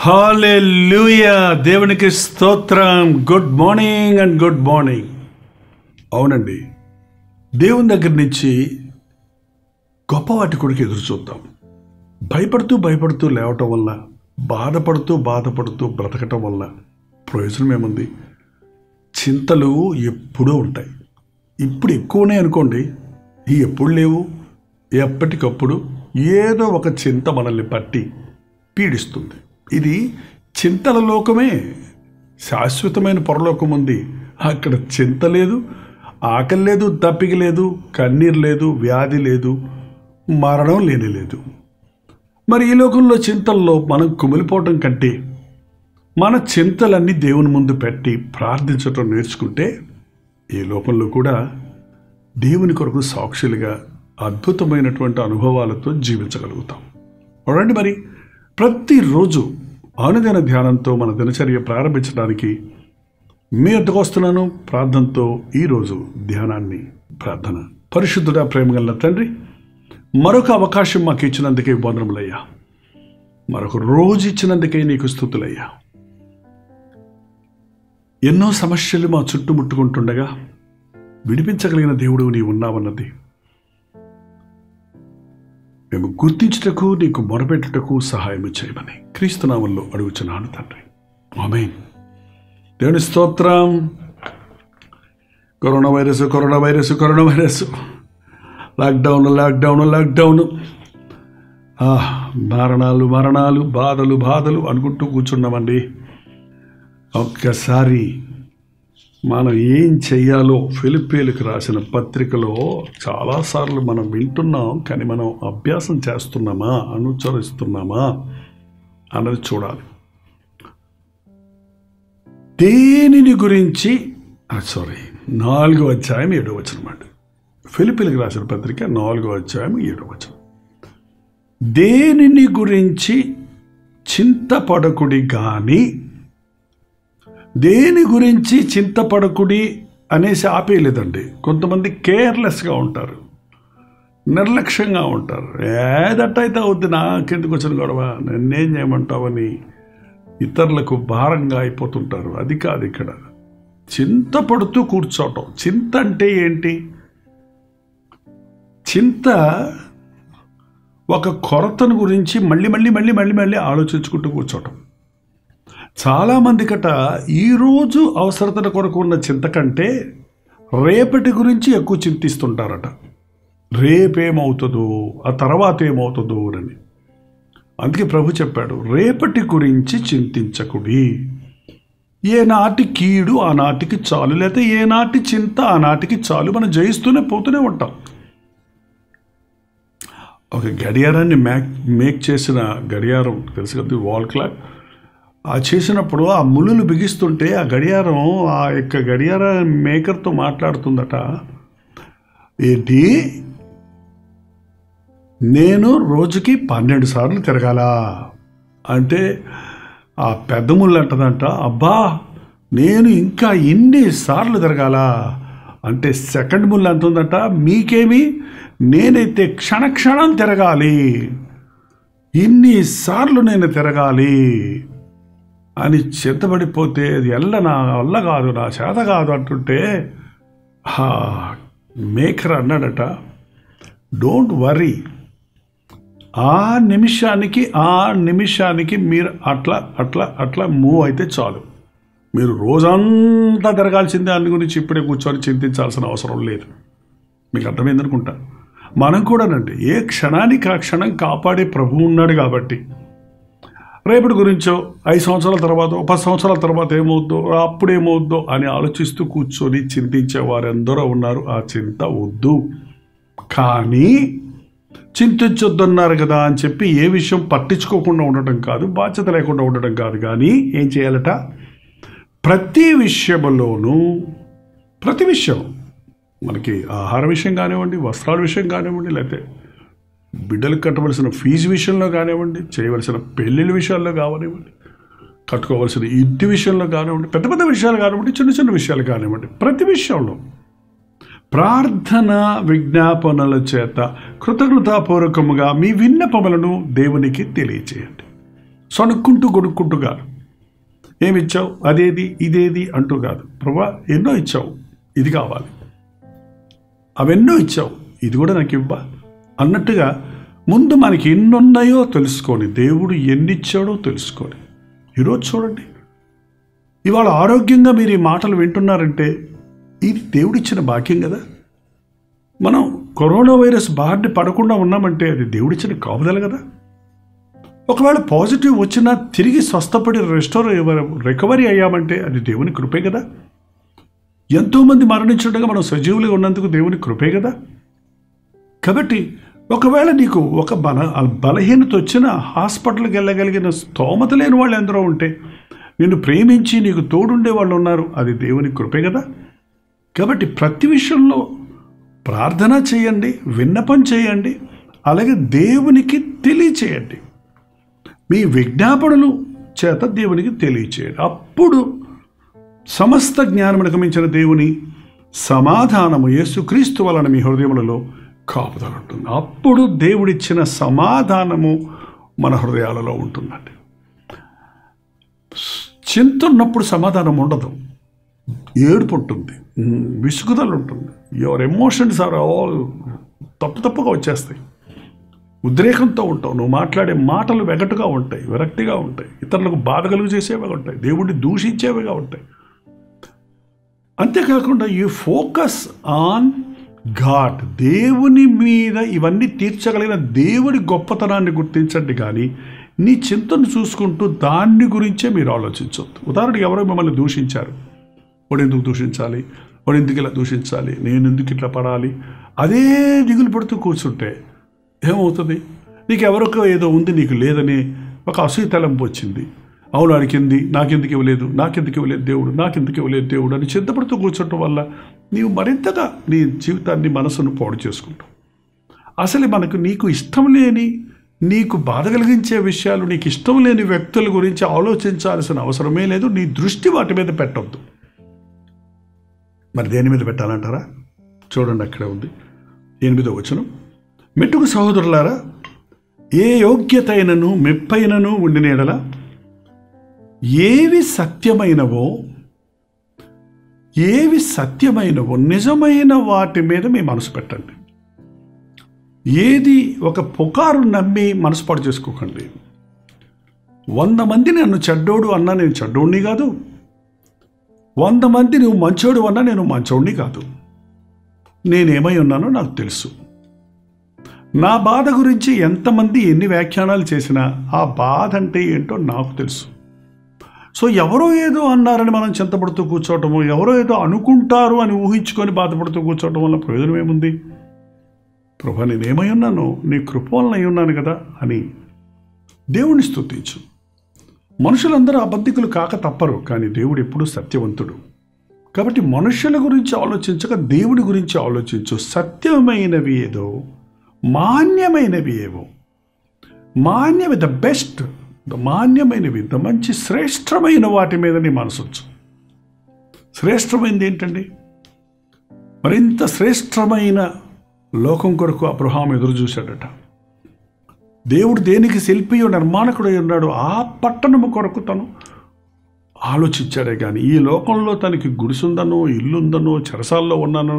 hallelujah దేవునికి స్తోత్రం good morning and good morning అవునండి దేవుని దగ్గర నుంచి గొప్ప వాటి కొడుకు ఎదురు చూద్దాం భయపడుతూ భయపడుతూ లేవటం వల్ల బాధపడుతూ బాధపడుతూ బ్రతకటం వల్ల ప్రయోజనం ఏముంది చింతలు ఎప్పుడూ ఉంటాయి ఇప్పుడు ఎక్కువనే అనుకోండి ఈ ఎప్పుడు లేవు ఎప్పటికప్పుడు ఏదో ఒక చింత మనల్ని పట్టి పీడిస్తుంది ఇది చింతల లోకమే శాశ్వతమైన పరలోకం ఉంది అక్కడ చింత లేదు ఆకలి లేదు దప్పిక లేదు కన్నీరు లేదు వ్యాధి లేదు మరణం లేని లేదు మరి ఈ లోకంలో చింతల్లో మనం కుమిలిపోవటం కంటే మన చింతలన్నీ దేవుని ముందు పెట్టి ప్రార్థించటం నేర్చుకుంటే ఈ లోకంలో కూడా దేవుని కొరకు సాక్షులుగా అద్భుతమైనటువంటి అనుభవాలతో జీవించగలుగుతాం రండి మరి ప్రతిరోజు అనుదిన ధ్యానంతో మన దినచర్య ప్రారంభించడానికి మీ వద్దకు వస్తున్నాను ప్రార్థనతో ఈరోజు ధ్యానాన్ని ప్రార్థన పరిశుద్ధుడా ప్రేమగల తండ్రి మరొక అవకాశం మాకు ఇచ్చినందుకే వందనములయ్యా మరొక రోజు ఇచ్చినందుకే నీకు స్థుతులయ్యా ఎన్నో సమస్యలు మా చుట్టుముట్టుకుంటుండగా విడిపించగలిగిన దేవుడు నీవు ఉన్నావన్నది మేము గుర్తించుటకు నీకు మొరపెట్టుటకు సహాయం చేయమని క్రీస్తునామంలో అడుగుచున్నాను తండ్రి ఆమె దేవుని స్తోత్రం corona virus corona virus corona virus lockdown lockdown lockdown ఆ, మరణాలు మరణాలు బాధలు బాధలు అనుకుంటూ కూర్చున్నామండి ఒక్కసారి మనం ఏం చెయ్యాలో ఫిలిపీలకు రాసిన పత్రికలో చాలాసార్లు మనం వింటున్నాం కానీ మనం అభ్యాసం చేస్తున్నామా అనుసరిస్తున్నామా అన్నది చూడాలి దేనిని గురించి సారీ నాలుగో అధ్యాయం ఏడో వచ్చిన మాట ఫిలిపీలకు రాసిన పత్రిక నాలుగో అధ్యాయం ఏడో వచనం దేనిని గురించి చింతపడకుడి కానీ దేని గురించి చింతపడకుడి అనేసి ఆపేయలేదండి కొంతమంది కేర్లెస్గా ఉంటారు నిర్లక్ష్యంగా ఉంటారు ఏదట్టయితే అవుద్ది నాకెందుకు వచ్చిన గొడవ నన్నేం చేయమంటావని ఇతరులకు భారంగా అయిపోతుంటారు అది కాదు ఇక్కడ చింతపడుతూ కూర్చోవటం చింత అంటే ఏంటి చింత ఒక కొరతను గురించి మళ్ళీ మళ్ళీ మళ్ళీ మళ్ళీ మళ్ళీ ఆలోచించుకుంటూ కూర్చోవటం చాలామందికట ఈరోజు అవసరతల కొరకు ఉన్న చింత కంటే రేపటి గురించి ఎక్కువ చింతిస్తుంటారట రేపేమవుతుందో ఆ తర్వాత ఏమవుతుందో అని అందుకే ప్రభు చెప్పాడు రేపటి గురించి చింతించకుడి ఏనాటి కీడు ఆనాటికి చాలు లేకపోతే ఏనాటి చింత ఆనాటికి చాలు మనం జయిస్తూనే పోతూనే ఉంటాం ఒక గడియారాన్ని మేక్ మేక్ చేసిన గడియారం తెలుసు కదా వాల్ క్లాక్ ఆ చేసినప్పుడు ఆ ముళ్ళులు బిగిస్తుంటే ఆ గడియారం ఆ యొక్క గడియార మేకర్తో మాట్లాడుతుందట ఏంటి నేను రోజుకి పన్నెండు సార్లు తిరగాల అంటే ఆ పెద్ద ముళ్ళు అంటదంట అబ్బా నేను ఇంకా ఇన్ని సార్లు తిరగాల అంటే సెకండ్ ముళ్ళు అంటుందట మీకేమి నేనైతే క్షణక్షణం తిరగాలి ఇన్నిసార్లు నేను తిరగాలి అని చింతపడిపోతే అది ఎల్ల నా వల్ల కాదు నా చేత కాదు అంటుంటే ఆ మేకర్ అన్నాడట డోంట్ వరీ ఆ నిమిషానికి ఆ నిమిషానికి మీరు అట్లా అట్లా అట్లా మూవ్ అయితే చాలు మీరు రోజంతా తిరగాల్సిందే దాని గురించి ఇప్పుడే కూర్చొని చింతించాల్సిన అవసరం లేదు మీకు అర్థమైందనుకుంటా మనం కూడానండి ఏ క్షణానికి ఆ క్షణం కాపాడే ప్రభు ఉన్నాడు కాబట్టి రేపటి గురించో ఐదు సంవత్సరాల తర్వాత పది సంవత్సరాల తర్వాత ఏమవుద్దో అప్పుడేమవుద్దో అని ఆలోచిస్తూ కూర్చొని చింతించే వారెందరో ఉన్నారు ఆ చింత వద్దు కానీ చింతించొద్దన్నారు కదా అని చెప్పి ఏ విషయం పట్టించుకోకుండా ఉండటం కాదు బాధ్యత లేకుండా ఉండటం కాదు కానీ ఏం చేయాలట ప్రతి విషయంలోనూ ప్రతి విషయం మనకి ఆహార విషయం కానివ్వండి వస్త్రాల విషయం కానివ్వండి లేకపోతే బిడ్డలకు కట్టవలసిన ఫీజు విషయంలో కానివ్వండి చేయవలసిన పెళ్ళిళ్ళ విషయాల్లో కానివ్వండి కట్టుకోవలసిన ఇంటి విషయంలో కానివ్వండి పెద్ద పెద్ద విషయాలు కానివ్వండి చిన్న చిన్న విషయాలు కానివ్వండి ప్రతి విషయంలో ప్రార్థన విజ్ఞాపనల చేత కృతజ్ఞతాపూర్వకముగా మీ విన్నపములను దేవునికి తెలియచేయండి సణుక్కుంటూ కొనుక్కుంటూ కాదు ఏమి ఇచ్చావు అదేది ఇదేది అంటూ కాదు ప్రభా ఎన్నో ఇచ్చావు ఇది కావాలి అవెన్నో ఇచ్చావు ఇది కూడా నాకు ఇవ్వా అన్నట్టుగా ముందు మనకి ఎన్నున్నాయో తెలుసుకొని దేవుడు ఎన్ని ఇచ్చాడో తెలుసుకొని ఈరోజు చూడండి ఇవాళ ఆరోగ్యంగా మీరు ఈ మాటలు వింటున్నారంటే ఇది దేవుడిచ్చిన భాగ్యం కదా మనం కరోనా వైరస్ బారిన పడకుండా ఉన్నామంటే అది దేవుడిచ్చిన కాపుదల కదా ఒకవేళ పాజిటివ్ వచ్చినా తిరిగి స్వస్థపడి రెస్టోర్ రికవరీ అయ్యామంటే అది దేవుని కృపే కదా ఎంతోమంది మరణించుండగా మనం సజీవులుగా ఉన్నందుకు దేవుని కృపే కదా కాబట్టి ఒకవేళ నీకు ఒక బల బలహీనత వచ్చిన హాస్పిటల్కి వెళ్ళగలిగిన స్తోమత లేని వాళ్ళు ఎందరో ఉంటే నిన్ను ప్రేమించి నీకు తోడుండే వాళ్ళు ఉన్నారు అది దేవుని కృపే కదా కాబట్టి ప్రతి విషయంలో ప్రార్థన చేయండి విన్నపం చేయండి అలాగే దేవునికి తెలియచేయండి మీ విజ్ఞాపనలు చేత దేవునికి తెలియచేయండి అప్పుడు సమస్త జ్ఞానమునకు మించిన దేవుని సమాధానము యేసుక్రీస్తు వలన మీ హృదయములలో కాపుదల ఉంటుంది అప్పుడు దేవుడిచ్చిన సమాధానము మన హృదయాలలో ఉంటుందండి చింత ఉన్నప్పుడు సమాధానం ఉండదు ఏడుపు ఉంటుంది ఉమ్, విసుగుదల ఉంటుంది యువర్ ఎమోషన్స్ ఆర్ ఆల్ తప్పు తప్పుగా వచ్చేస్తాయి ఉద్రేకంతో ఉంటావు నువ్వు మాట్లాడే మాటలు వెగటుగా ఉంటాయి విరక్తిగా ఉంటాయి ఇతరులకు బాధ కలుగు చేసేవిగా ఉంటాయి దేవుడిని దూషించేవిగా ఉంటాయి అంతేకాకుండా యూ ఫోకస్ ఆన్ గాడ్ దేవుని మీద ఇవన్నీ తీర్చగలిగిన దేవుడి గొప్పతనాన్ని గుర్తించండి కానీ నీ చింతను చూసుకుంటూ దాన్ని గురించే మీరు ఆలోచించవద్దు ఉదాహరణకి ఎవరో మిమ్మల్ని దూషించారు వాడు ఎందుకు దూషించాలి వాడు ఎందుకు ఇలా దూషించాలి నేను ఎందుకు ఇట్లా పడాలి అదే దిగులు పడుతూ కూర్చుంటే ఏమవుతుంది నీకు ఎవరికో ఏదో ఉంది నీకు లేదని ఒక అసూయ తలంపు వచ్చింది అవును అడిగింది నాకెందుకు ఇవ్వలేదు నాకెందుకు ఇవ్వలేదు దేవుడు నాకెందుకు ఇవ్వలేదు దేవుడు అని చింతపడుతూ కూర్చోటం వల్ల నీవు మరింతగా నీ జీవితాన్ని మనసును పాడు చేసుకుంటావు అసలు మనకు నీకు ఇష్టం లేని నీకు బాధ కలిగించే విషయాలు నీకు ఇష్టం లేని వ్యక్తుల గురించి ఆలోచించాల్సిన అవసరమే లేదు నీ దృష్టి వాటి మీద పెట్టొద్దు మరి దేని మీద పెట్టాలంటారా చూడండి అక్కడే ఉంది ఎనిమిదో వచనం మెట్టుకు సహోదరులారా ఏ యోగ్యత అయినను మెప్పైనను ఉండిన ఎడల ఏవి సత్యమైనవో ఏవి సత్యమైనవో నిజమైన వాటి మీద మీ మనసు పెట్టండి ఏది ఒక పుకారు నమ్మి మనసు పాడు చేసుకోకండి వంద మంది నన్ను చెడ్డోడు అన్నా నేను చెడ్డోడిని కాదు వంద మంది నువ్వు మంచోడు అన్నా నేను మంచోడిని కాదు నేనేమై ఉన్నానో నాకు తెలుసు నా బాధ గురించి ఎంతమంది ఎన్ని వ్యాఖ్యానాలు చేసినా ఆ బాధ అంటే ఏంటో నాకు తెలుసు సో ఎవరో ఏదో అన్నారని మనం చింతపడుతూ కూర్చోవటము ఎవరో ఏదో అనుకుంటారు అని ఊహించుకొని బాధపడుతూ కూర్చోవటం వల్ల ప్రయోజనం ఏముంది ప్రభా నేనేమై ఉన్నాను నీ కృప వలన అయి ఉన్నాను కదా అని దేవుని స్తుతించు మనుషులందరూ అబద్ధికులు కాక తప్పరు కానీ దేవుడు ఎప్పుడూ సత్యవంతుడు కాబట్టి మనుషుల గురించి ఆలోచించక దేవుడి గురించి ఆలోచించు సత్యమైనవి ఏదో మాన్యమైనవి ఏవో మాన్యవి ద బెస్ట్ ద మాన్యమైనవి ద మంచి శ్రేష్టమైన వాటి మీద నీ మనసుంచు శ్రేష్టమైనది ఏంటండి మరింత శ్రేష్టమైన లోకం కొరకు అబ్రహాం ఎదురు చూశాడట దేవుడు దేనికి శిల్పియో నిర్మాణకుడై ఉన్నాడు ఆ పట్టణము కొరకు తను ఆలోచించాడే కానీ ఈ లోకంలో తనకి గుడిసుందనో ఇల్లుందనో చెరసాల్లో ఉన్నానో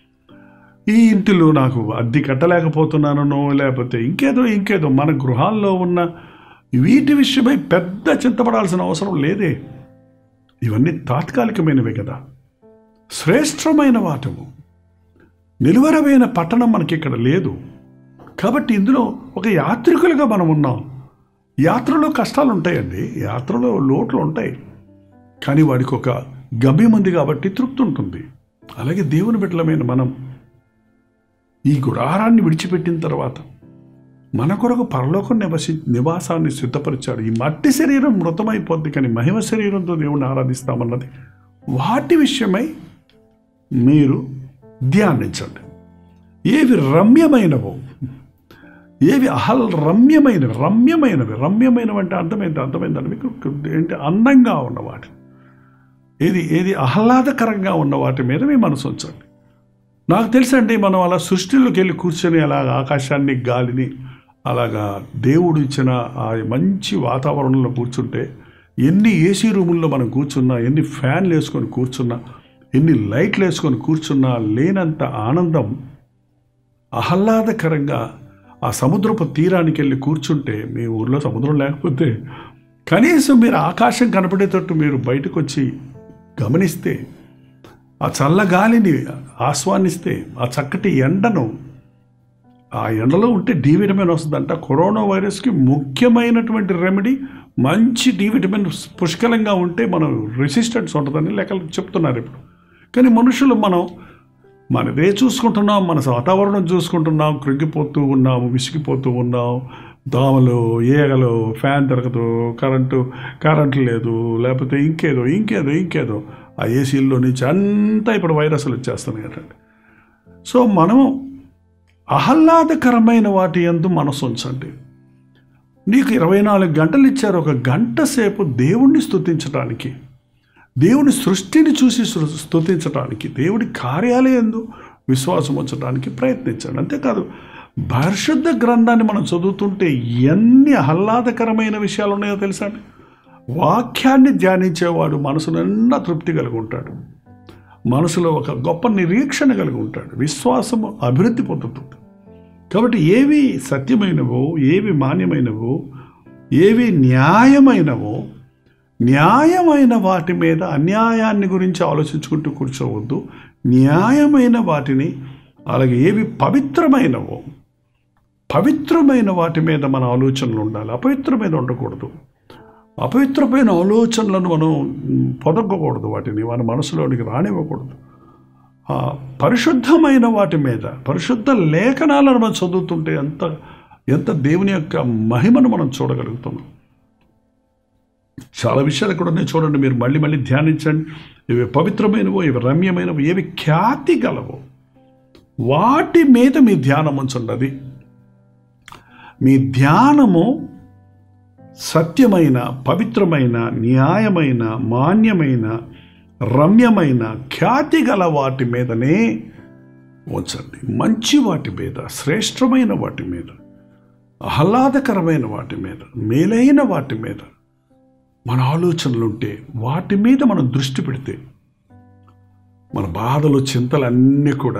ఈ ఇంటిలో నాకు అద్దె కట్టలేకపోతున్నానో లేకపోతే ఇంకేదో ఇంకేదో మన గృహాల్లో ఉన్న వీటి విషయమై పెద్ద చింతపడాల్సిన అవసరం లేదే ఇవన్నీ తాత్కాలికమైనవే కదా శ్రేష్టమైన వాటము నిలువరమైన పట్టణం మనకి ఇక్కడ లేదు కాబట్టి ఇందులో ఒక యాత్రికులుగా మనం ఉన్నాం యాత్రలో కష్టాలు ఉంటాయండి యాత్రలో లోట్లు ఉంటాయి కానీ వాడికి ఒక గమ్యం ఉంది కాబట్టి తృప్తి ఉంటుంది అలాగే దేవుని బిడ్డలమైన మనం ఈ గుడారాన్ని విడిచిపెట్టిన తర్వాత మన కొరకు పరలోకం నివసి నివాసాన్ని సిద్ధపరిచాడు ఈ మట్టి శరీరం మృతమైపోద్ది కానీ మహిమ శరీరంతో దేవుణ్ణి ఆరాధిస్తామన్నది వాటి విషయమై మీరు ధ్యానించండి ఏవి రమ్యమైనవో ఏవి అహల్ రమ్యమైనవి రమ్యమైనవి రమ్యమైనవి అంటే అర్థమైంది అర్థమైందండి మీకు ఏంటి అందంగా ఉన్న వాటి ఏది ఏది ఆహ్లాదకరంగా ఉన్న వాటి మీద మీ మనసు ఉంచండి నాకు తెలుసండి మనం అలా సృష్టిలోకి వెళ్ళి కూర్చొని అలా ఆకాశాన్ని గాలిని అలాగా దేవుడు ఇచ్చిన ఆ మంచి వాతావరణంలో కూర్చుంటే ఎన్ని ఏసీ రూముల్లో మనం కూర్చున్నా ఎన్ని ఫ్యాన్లు వేసుకొని కూర్చున్నా ఎన్ని లైట్లు వేసుకొని కూర్చున్నా లేనంత ఆనందం ఆహ్లాదకరంగా ఆ సముద్రపు తీరానికి వెళ్ళి కూర్చుంటే మీ ఊర్లో సముద్రం లేకపోతే కనీసం మీరు ఆకాశం కనపడేటట్టు మీరు బయటకు వచ్చి గమనిస్తే ఆ చల్ల గాలిని ఆస్వాదిస్తే ఆ చక్కటి ఎండను ఆ ఎండలో ఉంటే డి విటమిన్ వస్తుందంట కరోనా వైరస్కి ముఖ్యమైనటువంటి రెమెడీ మంచి డి విటమిన్ పుష్కలంగా ఉంటే మనం రెసిస్టెన్స్ ఉంటుందని లెక్కలు చెప్తున్నారు ఇప్పుడు కానీ మనుషులు మనం మనదే చూసుకుంటున్నాం మన వాతావరణం చూసుకుంటున్నాం కృంగిపోతూ ఉన్నాం విసిగిపోతూ ఉన్నాం దోమలు ఈగలు ఫ్యాన్ తిరగదు కరెంటు కరెంటు లేదు లేకపోతే ఇంకేదో ఇంకేదో ఇంకేదో ఆ ఏసీల్లో నుంచి అంతా ఇప్పుడు వైరస్లు వచ్చేస్తున్నాయి కదండి సో మనం ఆహ్లాదకరమైన వాటి ఎందు మనసు ఉంచండి నీకు ఇరవై నాలుగు గంటలు ఇచ్చారు ఒక గంట సేపు దేవుణ్ణి స్తుతించడానికి దేవుని సృష్టిని చూసి సృ- స్తుతించడానికి దేవుడి కార్యాలయందు విశ్వాసం ఉంచడానికి ప్రయత్నించండి అంతేకాదు పరిశుద్ధ గ్రంథాన్ని మనం చదువుతుంటే ఎన్ని ఆహ్లాదకరమైన విషయాలు ఉన్నాయో తెలుసా అండి వాక్యాన్ని ధ్యానించేవాడు మనసు నిండా తృప్తి కలిగి ఉంటాడు మనసులో ఒక గొప్ప నిరీక్షణ కలిగి ఉంటాడు విశ్వాసము అభివృద్ధి పొందుతుంది కాబట్టి ఏవి సత్యమైనవో ఏవి మాన్యమైనవో ఏవి న్యాయమైనవో న్యాయమైన వాటి మీద అన్యాయాన్ని గురించి ఆలోచించుకుంటూ కూర్చోవద్దు న్యాయమైన వాటిని అలాగే ఏవి పవిత్రమైనవో పవిత్రమైన వాటి మీద మన ఆలోచనలు ఉండాలి అపవిత్రమైన ఉండకూడదు అపవిత్రమైన ఆలోచనలను మనం మ్, పొదగకూడదు వాటిని మన మనసులోనికి రానివ్వకూడదు ఆ పరిశుద్ధమైన వాటి మీద పరిశుద్ధ లేఖనాలను మనం చదువుతుంటే ఎంత ఎంత దేవుని యొక్క మహిమను మనం చూడగలుగుతున్నాం చాలా విషయాలు కూడా ఉన్నాయి చూడండి మీరు మళ్ళీ మళ్ళీ ధ్యానించండి ఇవి పవిత్రమైనవో ఇవి రమ్యమైనవో ఏవి ఖ్యాతి గలవో వాటి మీద మీ ధ్యానం ఉంచండి అది మీ ధ్యానము సత్యమైన పవిత్రమైన న్యాయమైన మాన్యమైన రమ్యమైన ఖ్యాతి గల వాటి మీదనే ఉంచండి మంచి వాటి మీద శ్రేష్టమైన వాటి మీద ఆహ్లాదకరమైన వాటి మీద మేలైన వాటి మీద మన ఆలోచనలు ఉంటే వాటి మీద మనం దృష్టి పెడితే మన బాధలు చింతలన్నీ కూడా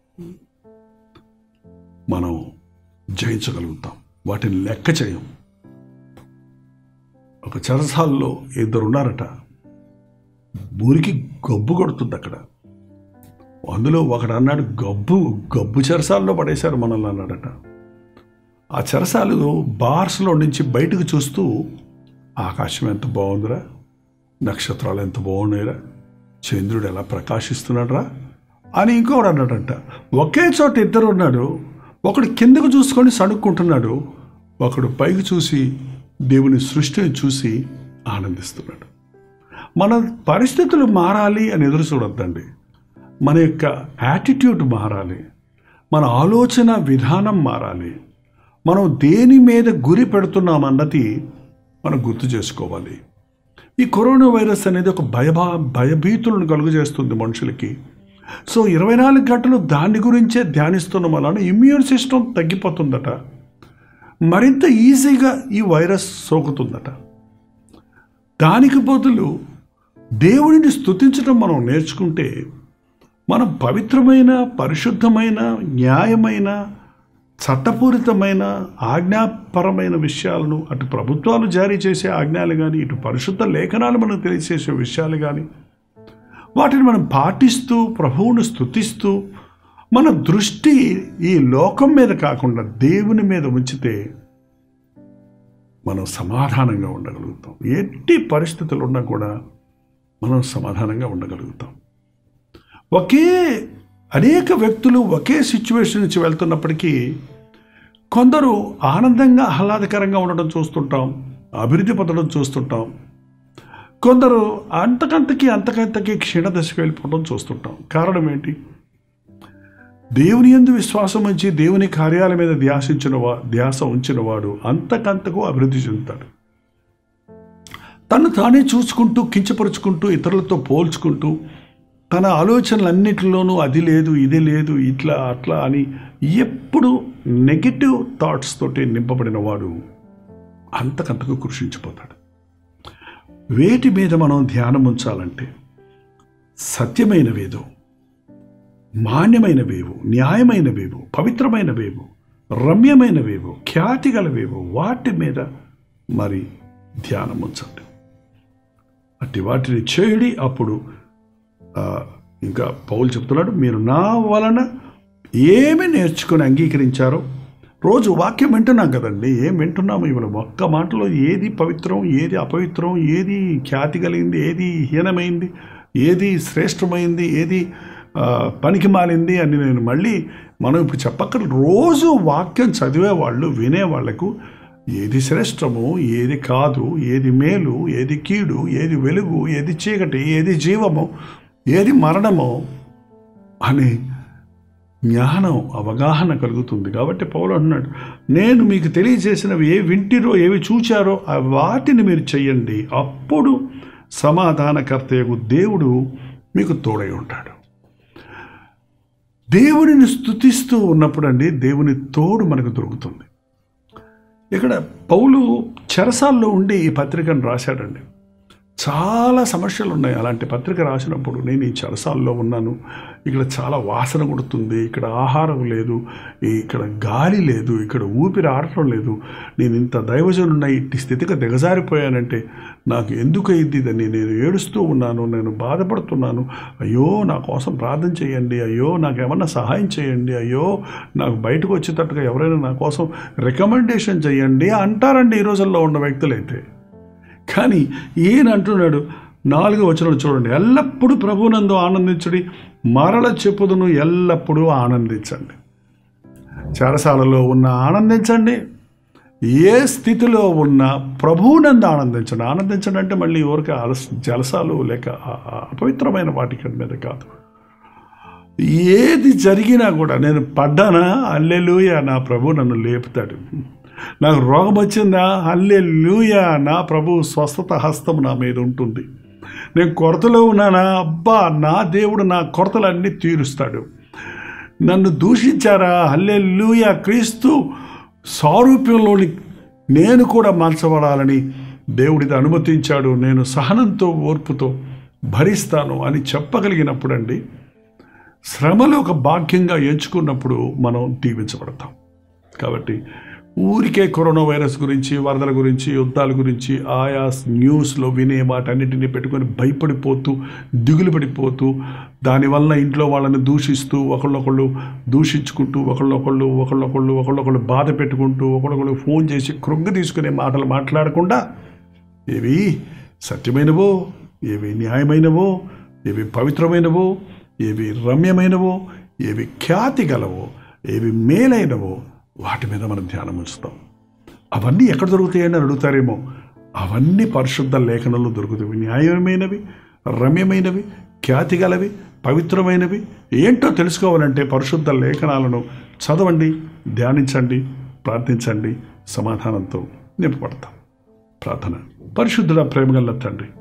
మనం జయించగలుగుతాం వాటిని లెక్క చేయం ఒక చెరసాల్లో ఇద్దరు ఉన్నారట ఊరికి గబ్బు కొడుతుంది అక్కడ అందులో ఒకడు అన్నాడు గబ్బు గబ్బు చెరసాల్లో పడేశారు మనల్ని అన్నాడట ఆ చెరసాలు బార్స్లో నుంచి బయటకు చూస్తూ ఆకాశం ఎంత బాగుందిరా నక్షత్రాలు ఎంత బాగున్నాయిరా చంద్రుడు ఎలా ప్రకాశిస్తున్నాడురా అని ఇంకోడు అన్నాడంట ఒకే చోట ఇద్దరు ఉన్నాడు ఒకడు కిందకు చూసుకొని సణుక్కుంటున్నాడు ఒకడు పైకి చూసి దేవుని సృష్టిని చూసి ఆనందిస్తున్నాడు మన పరిస్థితులు మారాలి అని ఎదురు చూడొద్దండి మన యొక్క యాటిట్యూడ్ మారాలి మన ఆలోచన విధానం మారాలి మనం దేని మీద గురి పెడుతున్నామన్నది మనం గుర్తు చేసుకోవాలి ఈ కరోనా వైరస్ అనేది ఒక భయభా భయభీతులను కలుగజేస్తుంది మనుషులకి సో ఇరవై నాలుగు గంటలు దాని గురించే ధ్యానిస్తున్న వలన ఇమ్యూన్ సిస్టమ్ తగ్గిపోతుందట మరింత ఈజీగా ఈ వైరస్ సోకుతుందట దానికి బదులు దేవుడిని స్తుతించడం మనం నేర్చుకుంటే మనం పవిత్రమైన పరిశుద్ధమైన న్యాయమైన చట్టపూరితమైన ఆజ్ఞాపరమైన విషయాలను అటు ప్రభుత్వాలు జారీ చేసే ఆజ్ఞలు కానీ ఇటు పరిశుద్ధ లేఖనాలు మనకు తెలియచేసే విషయాలు కానీ వాటిని మనం పాటిస్తూ ప్రభువును స్తుతిస్తూ మన దృష్టి ఈ లోకం మీద కాకుండా దేవుని మీద ఉంచితే మనం సమాధానంగా ఉండగలుగుతాం ఎట్టి పరిస్థితులు ఉన్నా కూడా మనం సమాధానంగా ఉండగలుగుతాం ఒకే అనేక వ్యక్తులు ఒకే సిచ్యువేషన్ నుంచి వెళ్తున్నప్పటికీ కొందరు ఆనందంగా ఆహ్లాదకరంగా ఉండడం చూస్తుంటాం అభివృద్ధి పొందడం చూస్తుంటాం కొందరు అంతకంతకి అంతకంతకి క్షీణదశకు వెళ్ళిపోవడం చూస్తుంటాం కారణం ఏంటి దేవుని ఎందు విశ్వాసం ఉంచి దేవుని కార్యాల మీద ధ్యాసించిన వా ధ్యాస ఉంచిన వాడు అంతకంతకు అభివృద్ధి చెందుతాడు తను తానే చూసుకుంటూ కించపరుచుకుంటూ ఇతరులతో పోల్చుకుంటూ తన ఆలోచనలన్నిటిలోనూ అది లేదు ఇది లేదు ఇట్లా అట్లా అని ఎప్పుడు నెగిటివ్ థాట్స్ తోటి నింపబడిన వాడు అంతకంతకు కృషించిపోతాడు వేటి మీద మనం ధ్యానం ఉంచాలంటే సత్యమైనవేదో మాన్యమైనవేవో న్యాయమైనవేవో పవిత్రమైనవేవో రమ్యమైనవేవో ఖ్యాతి గలవేవో వాటి మీద మరి ధ్యానం ఉంచండి అట్టి వాటిని చేయుడి అప్పుడు ఆ, ఇంకా పౌలు చెప్తున్నాడు మీరు నా వలన ఏమి నేర్చుకుని అంగీకరించారో రోజు వాక్యం వింటున్నాం కదండి ఏం వింటున్నాము ఇవాళ ఒక్క మాటలో ఏది పవిత్రం ఏది అపవిత్రం ఏది ఖ్యాతి కలిగింది ఏది హీనమైంది ఏది శ్రేష్టమైంది ఏది ఆ, పనికి మాలింది అని నేను మళ్ళీ మనం ఇప్పుడు చెప్పక్కర్ రోజు వాక్యం చదివే వాళ్ళు వినే వాళ్ళకు ఏది శ్రేష్టము ఏది కాదు ఏది మేలు ఏది కీడు ఏది వెలుగు ఏది చీకటి ఏది జీవము ఏది మరణము అని జ్ఞానం అవగాహన కలుగుతుంది కాబట్టి పౌలు అంటున్నాడు నేను మీకు తెలియజేసినవి ఏ వింటిరో ఏవి చూచారో ఆ వాటిని మీరు చెయ్యండి అప్పుడు సమాధానకర్తయకు దేవుడు మీకు తోడై ఉంటాడు దేవుడిని స్తుతిస్తూ ఉన్నప్పుడు అండి దేవుని తోడు మనకు దొరుకుతుంది ఇక్కడ పౌలు చెరసాల్లో ఉండి ఈ పత్రికను రాశాడండి చాలా సమస్యలు ఉన్నాయి అలాంటి పత్రిక రాసినప్పుడు నేను ఈ చెరసాల్లో ఉన్నాను ఇక్కడ చాలా వాసన కొడుతుంది ఇక్కడ ఆహారం లేదు ఇక్కడ గాలి లేదు ఇక్కడ ఊపిరి ఆడటం లేదు నేను ఇంత దైవజనున్న ఇట్టి స్థితికి దిగజారిపోయానంటే నాకు ఎందుకు అయింది ఇదని నేను ఏడుస్తూ ఉన్నాను నేను బాధపడుతున్నాను అయ్యో నా కోసం ప్రార్థన చేయండి అయ్యో నాకు ఏమన్నా సహాయం చేయండి అయ్యో నాకు బయటకు వచ్చేటట్టుగా ఎవరైనా నా కోసం రికమెండేషన్ చేయండి అంటారండి ఈ రోజుల్లో ఉన్న వ్యక్తులైతే కానీ ఈయన అంటున్నాడు నాలుగో వచనం చూడండి ఎల్లప్పుడూ ప్రభునందు ఆనందించుడి మరల చెప్పుదును ఎల్లప్పుడూ ఆనందించండి చెరసాలలో ఉన్న ఆనందించండి ఏ స్థితిలో ఉన్న ప్రభువునందు ఆనందించండి ఆనందించండి అంటే మళ్ళీ ఎవరికి అలస జలసాలు లేక ఆ- ఆ అపవిత్రమైన వాటి మీద కాదు ఏది జరిగినా కూడా నేను పడ్డానా అల్లెలుయ నా ప్రభు నన్ను లేపుతాడు నాకు రోగం వచ్చిందా అల్లెలుయ నా ప్రభు స్వస్థత హస్తం నా మీద ఉంటుంది నేను కొరతలో ఉన్నానా అబ్బా నా దేవుడు నా కొరతలన్నీ తీరుస్తాడు నన్ను దూషించారా హల్లెలూయ క్రీస్తు సారూప్యంలోని నేను కూడా మార్చబడాలని దేవుడిది అనుమతించాడు నేను సహనంతో ఓర్పుతో భరిస్తాను అని చెప్పగలిగినప్పుడండి శ్రమలు ఒక భాగ్యంగా ఎంచుకున్నప్పుడు మనం దీవించబడతాం కాబట్టి ఊరికే కరోనా వైరస్ గురించి వరదల గురించి యుద్ధాల గురించి ఆయా న్యూస్లో వినే వాటన్నిటిని పెట్టుకొని భయపడిపోతూ దిగులు పడిపోతూ దానివల్ల ఇంట్లో వాళ్ళని దూషిస్తూ ఒకళ్ళొకళ్ళు దూషించుకుంటూ ఒకళ్ళొకళ్ళు ఒకళ్ళొకళ్ళు ఒకళ్ళొకళ్ళు బాధ పెట్టుకుంటూ ఒకళ్ళొకళ్ళు ఫోన్ చేసి కృంగ తీసుకునే మాటలు మాట్లాడకుండా ఏవి సత్యమైనవో ఏవి న్యాయమైనవో ఏవి పవిత్రమైనవో ఏవి రమ్యమైనవో ఏవి ఖ్యాతి గలవో ఏవి మేలైనవో వాటి మీద మనం ధ్యానం ఉంచుతాం అవన్నీ ఎక్కడ దొరుకుతాయని అడుగుతారేమో అవన్నీ పరిశుద్ధ లేఖనంలో దొరుకుతాయి న్యాయమైనవి రమ్యమైనవి ఖ్యాతి గలవి పవిత్రమైనవి ఏంటో తెలుసుకోవాలంటే పరిశుద్ధ లేఖనాలను చదవండి ధ్యానించండి ప్రార్థించండి సమాధానంతో నింపబడతాం ప్రార్థన పరిశుద్ధుడ ప్రేమగల తండ్రి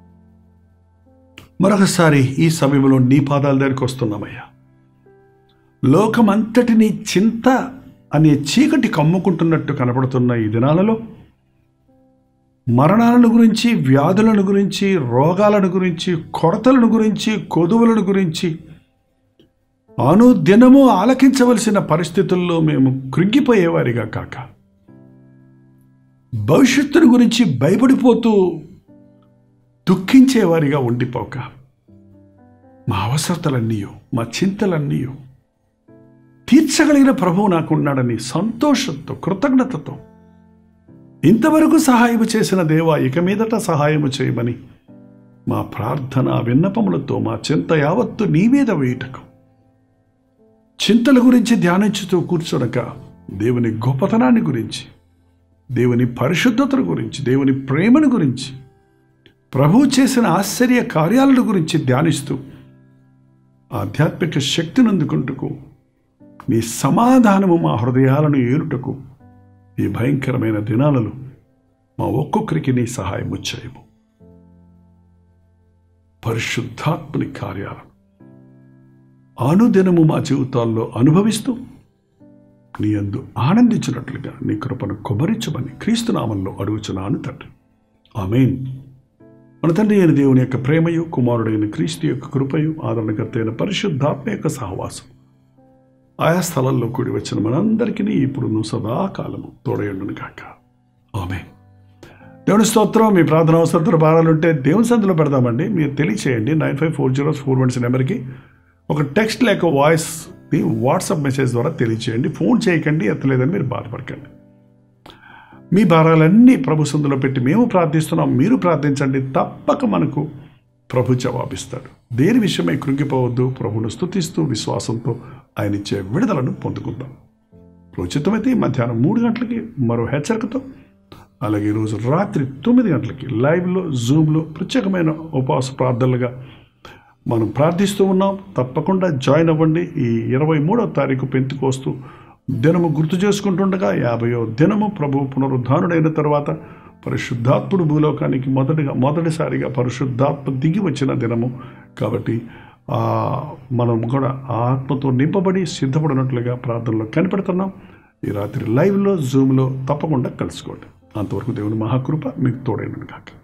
మరొకసారి ఈ సమయంలో నీ పాదాల దగ్గరికి వస్తున్నామయ్యా లోకమంతటిని చింత అనే చీకటి కమ్ముకుంటున్నట్టు కనపడుతున్న ఈ దినాలలో మరణాలను గురించి వ్యాధులను గురించి రోగాలను గురించి కొరతలను గురించి కొదువులను గురించి అనుదినము ఆలకించవలసిన పరిస్థితుల్లో మేము కృంగిపోయేవారిగా కాక భవిష్యత్తును గురించి భయపడిపోతూ దుఃఖించేవారిగా ఉండిపోక మా అవసరతలన్నీయో మా చింతలన్నీయో తీర్చగలిగిన ప్రభువు నాకున్నాడని సంతోషంతో కృతజ్ఞతతో ఇంతవరకు సహాయము చేసిన దేవా ఇక మీదట సహాయము చేయమని మా ప్రార్థన విన్నపములతో మా చింత యావత్తు నీ మీద వేయుటకు చింతల గురించి ధ్యానించుతూ కూర్చొనక దేవుని గొప్పతనాన్ని గురించి దేవుని పరిశుద్ధతను గురించి దేవుని ప్రేమను గురించి ప్రభువు చేసిన ఆశ్చర్య కార్యాలను గురించి ధ్యానిస్తూ ఆధ్యాత్మిక శక్తిని అందుకుంటుకు నీ సమాధానము మా హృదయాలను ఏలుటకు ఈ భయంకరమైన దినాలలో మా ఒక్కొక్కరికి నీ సహాయం చేయము పరిశుద్ధాత్మని కార్యాలను అనుదినము మా జీవితాల్లో అనుభవిస్తూ నీ అందు ఆనందించినట్లుగా నీ కృపను కొమరించమని క్రీస్తు నామంలో అడుగుచున్నాను తండ్రి ఆమెన్ మన తండ్రి అయిన దేవుని యొక్క ప్రేమయు కుమారుడైన క్రీస్తు యొక్క కృపయు ఆదరణకర్త అయిన పరిశుద్ధాత్మ యొక్క సహవాసం ఆయా స్థలంలో కూడి వచ్చిన మనందరికీ ఇప్పుడు సదాకాలము తోడయండును కాక ఆమె దేవుని స్తోత్రం మీ ప్రార్థన అవసరం భారాలుంటే దేవుని సందులో పెడదామండి మీరు తెలియచేయండి nine five four zero four one నెంబర్కి ఒక టెక్స్ట్ లేక వాయిస్ వాట్సాప్ మెసేజ్ ద్వారా తెలియచేయండి ఫోన్ చేయకండి ఎత్తలేదని మీరు బాధపడకండి మీ భారాలన్నీ ప్రభు సందులో పెట్టి మేము ప్రార్థిస్తున్నాం మీరు ప్రార్థించండి తప్పక మనకు ప్రభు జవాబిస్తాడు దేని విషయమై కృంగిపోవద్దు ప్రభును స్తుతిస్తూ విశ్వాసంతో ఆయన ఇచ్చే విడుదలను పొందుకుందాం ఉచితమైతే ఈ మధ్యాహ్నం మూడు గంటలకి మరో హెచ్చరికతో అలాగే ఈరోజు రాత్రి తొమ్మిది గంటలకి లైవ్లో జూమ్లో ప్రత్యేకమైన ఉపవాస ప్రార్థనలుగా మనం ప్రార్థిస్తూ ఉన్నాం తప్పకుండా జాయిన్ అవ్వండి ఈ ఇరవై మూడవ తారీఖు పెంతుకోస్తూ దినము గుర్తు చేసుకుంటుండగా యాభయో దినము ప్రభు పునరుద్ధానుడైన తర్వాత పరిశుద్ధాత్ముడు భూలోకానికి మొదటిగా మొదటిసారిగా పరిశుద్ధాత్మ దిగి వచ్చిన దినము కాబట్టి ఆ, మనం కూడా ఆ ఆత్మతో నింపబడి సిద్ధపడినట్లుగా ప్రార్థనలో కనిపెడుతున్నాం ఈ రాత్రి లైవ్లో జూమ్లో తప్పకుండా కలుసుకోండి అంతవరకు దేవుని మహాకృప మీకు తోడైనను కాక